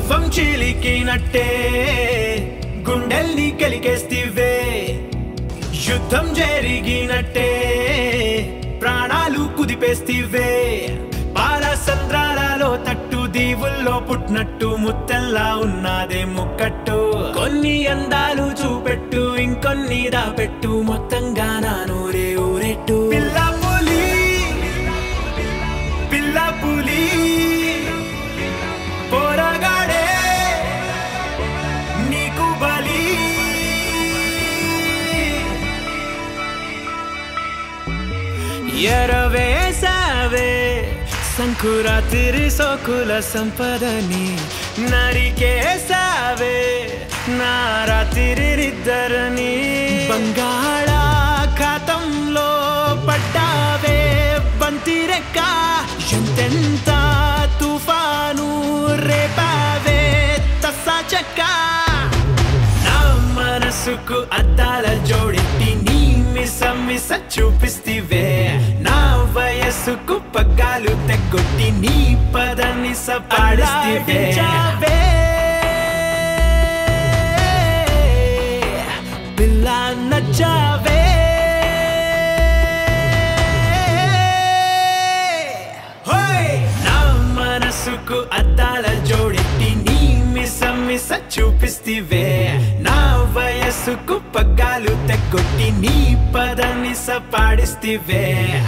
కవ్వం చీలికినట్టే గుండెల్ని కలికేస్తివే యుద్ధం జరిగినట్టే ప్రాణాలు కుదిపేస్తివే పాల సంద్రాలలో తట్టు దీవుల్లో పుట్టినట్టు ముత్తెల్లా ఉన్నదే ముక్కట్టు కొన్ని అందాలు చూపెట్టు ఇంకొన్ని దాపెట్టు మొత్తంగా నా నూరే ఊరెట్టు పిల్ల పులి పిల్ల పులి పోరగాడే నీకు బలి ఎరవేసావే సంకురాతిరి సోకుల సంపదని నరికేసావే నారాతిరిద్దరని బంగాళాఖాతంలో పడ్డావే బంతిరెక్క ఎంతెంత తుఫాను రేపావే తస్సా చెక్క నా మనసుకు అద్దాల జోడెట్టి నీ మిస మిస చూపిస్తివే నా వయస్సుకు పగ్గాలు తెగొట్టి నీ పదని సపాడిస్తివే పిల్ల నచ్చావే హోయ్! నా మనసుకు అద్దాల జోడెట్టి నీ మిస మిస చూపిస్తివే నా వయస్సుకు పగ్గాలు తెగొట్టి నీ పదని సపాడిస్తివే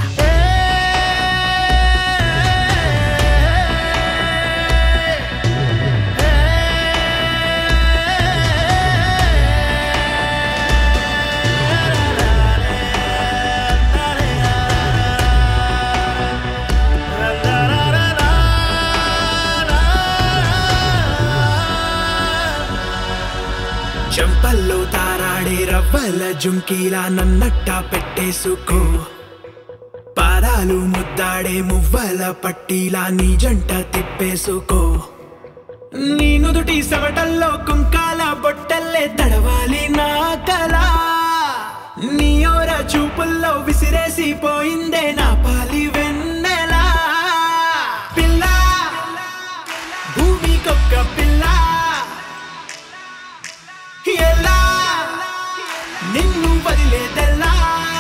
చెంపల్లో తారాడే రవ్వల జుంకీలా నన్నట్ట పెట్టేసుకో పాదాలు ముద్దాడే మువ్వల పట్టీలా నీ జంట తిప్పేసుకో నీ నుదుటి సవటల్లో కుంకాల బొట్టల్లే తడవాలి నా కళ నీ ఓర చూపుల్లో విసిరేసి పోయిందే నా పాలి వెన్నెలా పిల్ల భూమికొక్క పిల్ల ఎలా నిన్ను వదిలేదెలా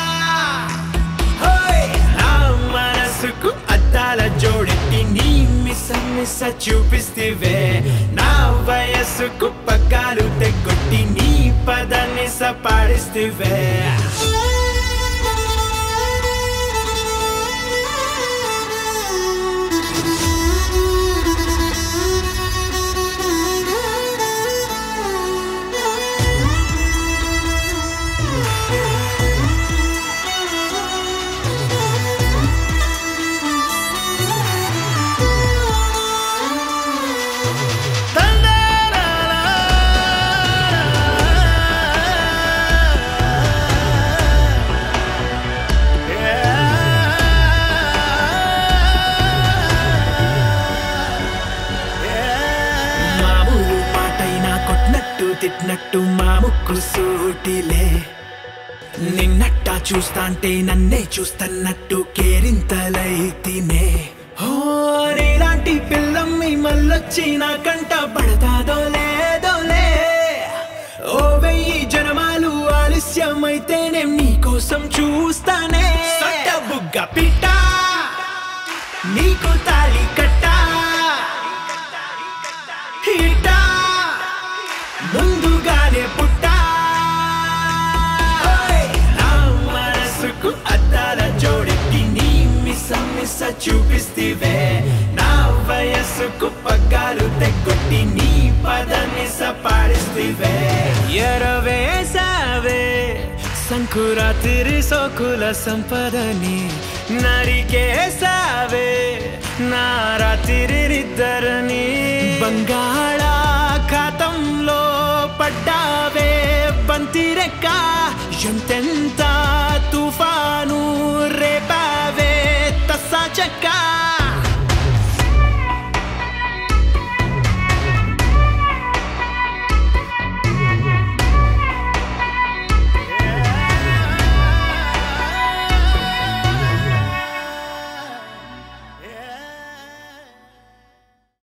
హోయ్! నా మనసుకు అద్దాల జోడెట్టి నీ మిస మిస చూపిస్తివే నా వయస్సుకు పగ్గాలు తెగొట్టి నీ పదాన్ని సపాడిస్తివే మామూలు పాటైనా కొట్టినట్టు తిట్టినట్టు మా ముక్కు సూటిలే నిన్నట్ట చూస్తాంటే నన్నే చూస్తన్నట్టు కేరింతలైతినే ఓ నీలాంటి పిల్లమ్మి మళ్ళొచ్చి నా కంట పడతాదో లేదోలే ఓ వెయ్యి జనమాలు ఆలస్యమైతేనే నీకోసం చూస్తానే సొట్ట బుగ్గ పిట్ట నీకు తాళి కట్టా హిట ముందుగానే పుట్టా నా మనసుకు అద్దాల జోడెట్టి నీ మిస మిస చూపిస్తివే నా వయస్సుకు పగ్గాలు తెగొట్టి నీ పదాన్ని సపాడిస్తివే ఎరవేసావే సంకురాతిరి సోకుల సంపదని నరికే